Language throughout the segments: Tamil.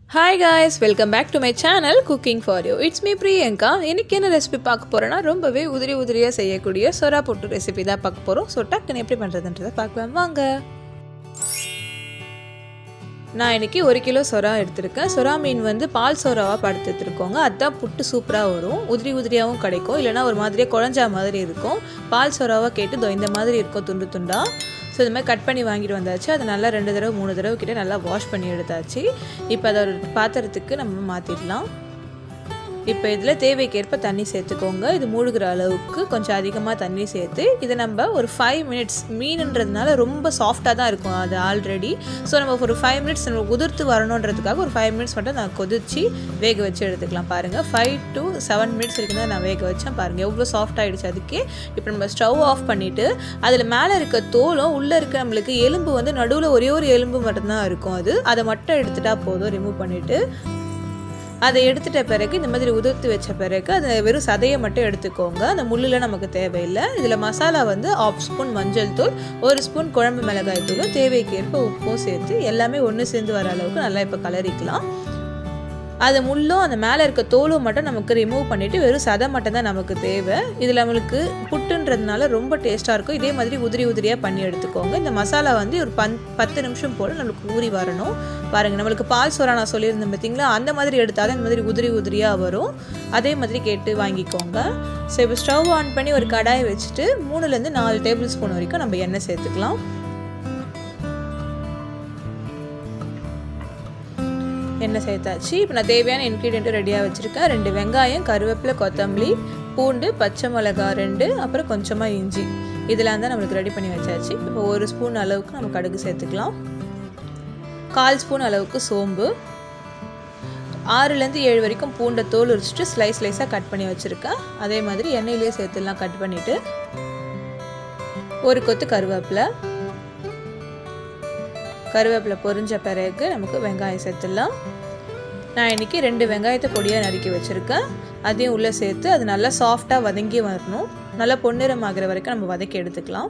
hi guys welcome back to my channel cooking for you it's me Priyanka இன்னைக்கு என்ன ரெசிபி பார்க்க போகிறேன்னா ரொம்பவே உதிரி உதிரியாக செய்யக்கூடிய சொரா பொட்டு ரெசிபி தான் பார்க்க போகிறோம் ஸோ டக்குன்னு எப்படி பண்ணுறதுன்றதை பார்க்கலாம் வாங்க நான் இன்றைக்கி ஒரு கிலோ சொரா எடுத்திருக்கேன் சொரா மீன் வந்து பால் சொராவாக படுத்து எடுத்துருக்கோங்க அதுதான் புட்டு சூப்பராக வரும் உதிரி உதிரியாகவும் கிடைக்கும் இல்லைனா ஒரு மாதிரியாக குழஞ்சா மாதிரி இருக்கும் பால் சொராவாக கேட்டு இதோ இந்த மாதிரி இருக்கும் துண்டு துண்டாக ஸோ இது மாதிரி கட் பண்ணி வாங்கிட்டு வந்தாச்சு அதை நல்லா ரெண்டு தடவை மூணு தடவை கிட்டே நல்லா வாஷ் பண்ணி எடுத்தாச்சு இப்போ அதை ஒரு பாத்திரத்துக்கு நம்ம மாற்றிடலாம் இப்போ இதில் தேவைக்கேற்ப தண்ணி சேர்த்துக்கோங்க இது மூழ்கிற அளவுக்கு கொஞ்சம் அதிகமாக தண்ணி சேர்த்து இதை நம்ம ஒரு ஃபைவ் மினிட்ஸ் மீனுன்றதுனால ரொம்ப சாஃப்டாக தான் இருக்கும் அது ஆல்ரெடி ஸோ நம்ம ஒரு ஃபைவ் மினிட்ஸ் நம்ம உதிர்த்து வரணுன்றதுக்காக ஒரு ஃபைவ் மினிட்ஸ் மட்டும் நான் கொதிச்சு வேக வச்சு எடுத்துக்கலாம் பாருங்கள் ஃபைவ் டு செவன் மினிட்ஸ் வரைக்கும் தான் நான் வேக வச்சேன் பாருங்கள் எவ்வளோ சாஃப்ட் ஆகிடுச்சு அதுக்கே இப்போ நம்ம ஸ்டவ் ஆஃப் பண்ணிவிட்டு அதில் மேலே இருக்க தோலும் உள்ளே இருக்க நம்மளுக்கு எலும்பு வந்து நடுவில் ஒரே ஒரு எலும்பு மட்டும்தான் இருக்கும் அது அதை மட்டும் எடுத்துட்டா போதும் ரிமூவ் பண்ணிவிட்டு அதை எடுத்துட்ட பிறகு இந்த மாதிரி உதிர்த்து வச்ச பிறகு அதை வெறும் சதையை மட்டும் எடுத்துக்கோங்க அந்த முள்ளில் நமக்கு தேவையில்லை இதில் மசாலா வந்து ஆஃப் ஸ்பூன் மஞ்சள் தூள் ஒரு ஸ்பூன் குழம்பு மிளகாய் தூளும் தேவைக்கேற்ப உப்பும் சேர்த்து எல்லாமே ஒன்று சேர்ந்து வர அளவுக்கு நல்லா இப்போ கலரிக்கலாம் அது முள்ளும் அந்த மேலே இருக்க தோலும் மட்டும் நமக்கு ரிமூவ் பண்ணிவிட்டு வெறும் சதை மட்டும் தான் நமக்கு தேவை இதில் நம்மளுக்கு புட்டுன்றதுனால ரொம்ப டேஸ்ட்டாக இருக்கும் இதே மாதிரி உதிரி உதிரியாக பண்ணி எடுத்துக்கோங்க இந்த மசாலா வந்து ஒரு பன் பத்து நிமிஷம் போல் நம்மளுக்கு ஊறி வரணும் பாருங்கள் நம்மளுக்கு பால் சோறா நான் சொல்லியிருந்தேன் பார்த்தீங்களா அந்த மாதிரி எடுத்தால் இந்த மாதிரி உதிரி உதிரியாக வரும் அதே மாதிரி கேட்டு வாங்கிக்கோங்க ஸோ இப்போ ஸ்டவ் ஆன் பண்ணி ஒரு கடாயை வச்சுட்டு மூணுலேருந்து நாலு டேபிள் ஸ்பூன் வரைக்கும் நம்ம எண்ணெய் சேர்த்துக்கலாம் எண்ணெய் சேர்த்தாச்சு இப்போ நான் தேவையான இன்க்ரீடியண்ட்டும் ரெடியாக வச்சுருக்கேன் ரெண்டு வெங்காயம் கருவேப்பிலை கொத்தமல்லி பூண்டு பச்சை மிளகா ரெண்டு அப்புறம் கொஞ்சமாக இஞ்சி இதெல்லாம் தான் நம்மளுக்கு ரெடி பண்ணி வச்சாச்சு இப்போ ஒரு ஸ்பூன் அளவுக்கு நம்ம கடுகு சேர்த்துக்கலாம் கால் ஸ்பூன் அளவுக்கு சோம்பு ஆறுலேருந்து ஏழு வரைக்கும் பூண்டை தோல் உரிச்சிட்டு ஸ்லைஸ் ஸ்லைஸாக கட் பண்ணி வச்சுருக்கேன் அதே மாதிரி எண்ணெயிலே சேர்த்துலாம் கட் பண்ணிவிட்டு ஒரு கொத்து கருவேப்பிலை கருவேப்பிலை பொரிஞ்ச பிறகு நமக்கு வெங்காயம் சேர்த்துடலாம் நான் இன்றைக்கி ரெண்டு வெங்காயத்தை பொடியாக நறுக்கி வச்சுருக்கேன் அதையும் உள்ளே சேர்த்து அது நல்லா சாஃப்டாக வதங்கி வரணும் நல்லா பொன்னிறம் ஆகிற வரைக்கும் நம்ம வதக்கி எடுத்துக்கலாம்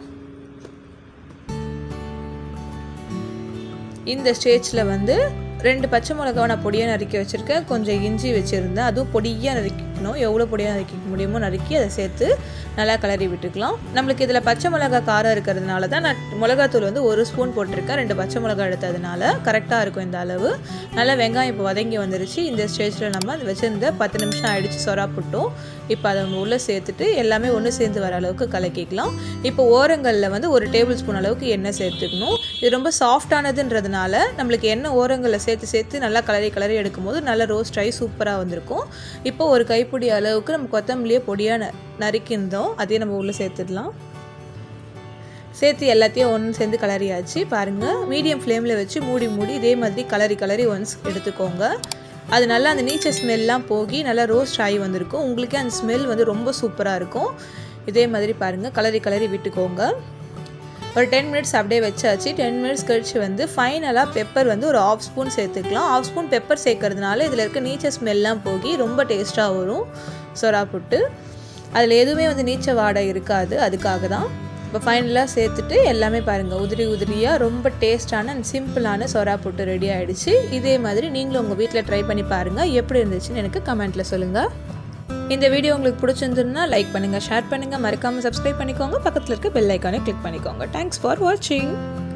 இந்த ஸ்டேஜில் வந்து ரெண்டு பச்சை மிளகாவை நான் பொடியாக நறுக்கி வச்சுருக்கேன் கொஞ்சம் இஞ்சி வச்சுருந்தேன் அதுவும் பொடியாக நறுக்கிக்கணும் எவ்வளோ பொடியாக நறுக்கிக்க முடியுமோ நறுக்கி அதை சேர்த்து நல்லா கிளறி விட்டுக்கலாம் நம்மளுக்கு இதில் பச்சை மிளகா காரம் இருக்கிறதுனால தான் நான் மிளகாத்தூள் வந்து ஒரு ஸ்பூன் போட்டிருக்கேன் ரெண்டு பச்சை மிளகா எடுத்ததுனால கரெக்டாக இருக்கும் இந்த அளவு நல்லா வெங்காயம் இப்போ வதங்கி வந்துருச்சு இந்த ஸ்டேஜில் நம்ம அது வச்சுருந்த பத்து நிமிஷம் ஆகிடுச்சு சொரா புட்டும் இப்போ அதை உள்ளே சேர்த்துட்டு எல்லாமே ஒன்று சேர்ந்து வர அளவுக்கு கலக்கிக்கலாம் இப்போ ஓரங்களில் வந்து ஒரு டேபிள் ஸ்பூன் அளவுக்கு எண்ணெய் சேர்த்துக்கணும் இது ரொம்ப சாஃப்டானதுன்றதுனால நம்மளுக்கு எண்ணெய் ஓரங்களில் சேர்த்து சேர்த்து நல்லா கலரி கலரி எடுக்கும்போது நல்லா ரோஸ்ட் ஆகி சூப்பராக வந்திருக்கும் இப்போ ஒரு கைப்பிடி அளவுக்கு நம்ம கொத்தமல்லியே பொடியாக ந நறுக்கியிருந்தோம் அதையும் நம்ம உள்ளே சேர்த்துடலாம் சேர்த்து எல்லாத்தையும் ஒன்று சேர்ந்து கலரியாச்சு பாருங்கள் மீடியம் ஃப்ளேமில் வச்சு மூடி மூடி இதே மாதிரி கலரி கலரி ஒன்ஸ் எடுத்துக்கோங்க அது நல்லா அந்த நீச்சல் ஸ்மெல்லாம் போகி நல்லா ரோஸ்ட் ஆகி வந்திருக்கும் உங்களுக்கே அந்த ஸ்மெல் வந்து ரொம்ப சூப்பராக இருக்கும் இதே மாதிரி பாருங்கள் கலரி கலரி விட்டுக்கோங்க ஒரு டென் மினிட்ஸ் அப்படியே வச்சாச்சு டென் மினிட்ஸ் கழிச்சு வந்து ஃபைனலாக பெப்பர் வந்து ஒரு ஆஃப் ஸ்பூன் சேர்த்துக்கலாம் ஆஃப் ஸ்பூன் பெப்பர் சேர்க்கறதுனால இதில் இருக்க நீச்சல் ஸ்மெல்லாம் போகி ரொம்ப டேஸ்ட்டாக வரும் சொரா புட்டு அதில் எதுவுமே வந்து நீச்சல் வாடை இருக்காது அதுக்காக தான் இப்போ ஃபைனலாக சேர்த்துட்டு எல்லாமே பாருங்கள் உதிரி உதிரியாக ரொம்ப டேஸ்டான அண்ட் சிம்பிளான சொரா புட்டு ரெடி ஆகிடுச்சு இதே மாதிரி நீங்களும் உங்கள் வீட்டில் ட்ரை பண்ணி பாருங்கள் எப்படி இருந்துச்சுன்னு எனக்கு கமெண்ட்டில் சொல்லுங்கள் இந்த வீடியோ உங்களுக்கு பிடிச்சிருந்துன்னா லைக் பண்ணுங்கள் ஷேர் பண்ணுங்கள் மறக்காமல் சப்ஸ்கிரைப் பண்ணிக்கோங்க பக்கத்தில் இருக்க பெல் ஐக்கானே கிளிக் பண்ணிக்கோங்க தேங்க்ஸ் ஃபார் வாட்சிங்